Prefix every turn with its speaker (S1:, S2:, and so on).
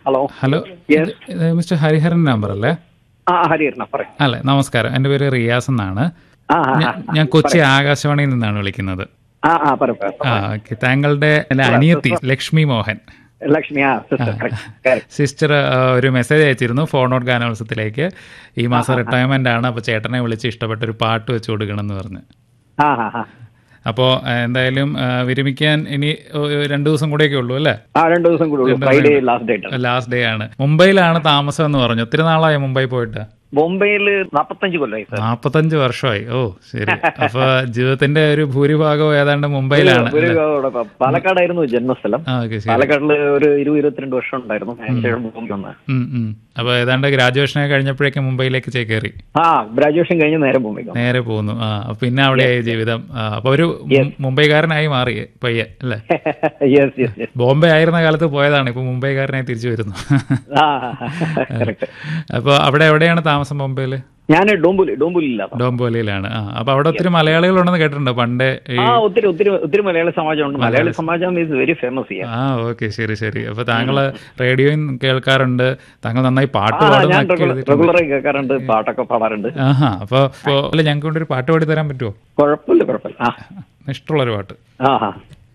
S1: Hello
S2: hello
S1: Yes.
S2: ഇത് ഇത് mister Hariharan number അല്ലേ
S1: ആ ഹരിഹരന പറയും
S2: അല്ലേ നമസ്കാരം എൻ്റെ പേര് റിയാസ് എന്നാണ്
S1: ആ ആ, ആ,
S2: ഞാൻ- ഞാൻ കൊച്ചി ആകാശവാണിയിൽ നിന്നാണ് വിളിക്കുന്നത്
S1: ആ ആ പറയും പറയും
S2: ആ ഓക്കെ താങ്കളുടെ അല്ല, അനിയത്തി ലക്ഷ്മി മോഹൻ
S1: ലക്ഷ്മി ആ സിസ്റ്റർ കറക്റ്റ്
S2: സിസ്റ്റർ ഒരു മെസ്സേജ് അയച്ചിരുന്നു ഫോൺ ഔട്ട് ഗാനോത്സവത്തിലേക്ക് ഈ മാസം റിട്ടയർമെന്റ് ആണ് അപ്പോൾ ചേട്ടനെ വിളിച്ച് ഇഷ്ടപ്പെട്ട ഒരു പാട്ട് വെച്ച് കൊടുക്കണം എന്ന് പറഞ്ഞ്
S1: ആ ആ ആ
S2: അപ്പോൾ എന്തായാലും ആ, വിരമിക്കാൻ ഇനി ഒരു രണ്ട് ദിവസം കൂടെയൊക്കെ ഉള്ളൂ അല്ലേ
S1: ആ രണ്ടു ദിവസം കൂടെ ഉള്ളൂ Friday last date
S2: last day ആണ് മുംബൈയിലാണ് താമസം എന്ന് പറഞ്ഞു ഒത്തിരി നാളായി മുംബൈ പോയിട്ട്
S1: ബോംബെയിൽ നാപ്പത്തഞ്ച് കൊല്ലമായി സാർ
S2: നാപ്പത്തഞ്ച് വർഷമായി ഓ ശരി അപ്പൊ ജീവിതത്തിന്റെ ഒരു ഭൂരിഭാഗവും ഏതാണ്ട് മുംബൈയിലാണ്
S1: ഒരു ഇവിടെ പ- പാലക്കാടായിരുന്നു ജന്മസ്ഥലം
S2: ആ ഓക്കെ ശരി
S1: പാലക്കാടില് ഒരു ഇരുപത് ഇരുപത്തിരണ്ട് വർഷം ഉണ്ടായിരുന്നു അതിനുശേഷം ബോംബെ വന്ന്
S2: ഉം, ഉം. അപ്പൊ ഏതാണ്ട് ഗ്രാജുവേഷനൊക്കെ കഴിഞ്ഞപ്പോഴേക്കും മുംബൈയിലേക്ക് ചേക്കേറി
S1: ആ ഗ്രാജുവേഷൻ കഴിഞ്ഞ് നേരെ ബോംബെക്ക് വന്നു
S2: നേരെ പോകുന്നു ആ അപ്പൊ പിന്നെ അവിടെയായി ജീവിതം ആ, അപ്പൊ ഒരു മു- മുംബൈക്കാരനായി മാറി പയ്യെ അല്ലേ
S1: യെസ് യെസ് യെസ്
S2: ബോംബെ ആയിരുന്ന കാലത്ത് പോയതാണ് ഇപ്പൊ മുംബൈക്കാരനായി തിരിച്ചു വരുന്നു
S1: ആ കറക്റ്റ്
S2: അപ്പൊ അവിടെ എവിടെയാണ് താമസം ബോംബെയില്
S1: ഞാൻ ഡോംബുലി ഡോംബുലില്ല
S2: ഡോംബോലിയിലാണ് ആ അപ്പൊ അവിടെ ഒത്തിരി മലയാളികളുണ്ടെന്ന് കേട്ടിട്ടുണ്ട് പണ്ടേ ഈ
S1: ആ ഒത്തിരി ഒത്തിരി ഒത്തിരി മലയാളി സമാജമുണ്ട് Malayali Samajam is very famous ചെയ്യാം
S2: ആ ഓക്കെ ശരി ശരി അപ്പൊ താങ്കള് റേഡിയോയിൽ കേൾക്കാറുണ്ട് താങ്കൾ നന്നായി പാട്ട്
S1: ആ
S2: പാടും
S1: ഞാൻ
S2: എന്നൊക്കെ എഴുതിയിട്ടുണ്ട്.
S1: റെഗുലറായി കേൾക്കാറുണ്ട് പാട്ടൊക്കെ പാടാറുണ്ട്
S2: ആഹാ അപ്പൊ ഇപ്പൊ അല്ല ഞങ്ങൾക്ക് കൊണ്ട് ഒരു പാട്ട് പാടി തരാൻ പറ്റുമോ
S1: കുഴപ്പമില്ല കുഴപ്പമില്ല ആ
S2: ഇഷ്ടമുള്ളൊരു പാട്ട്
S1: ആ ആ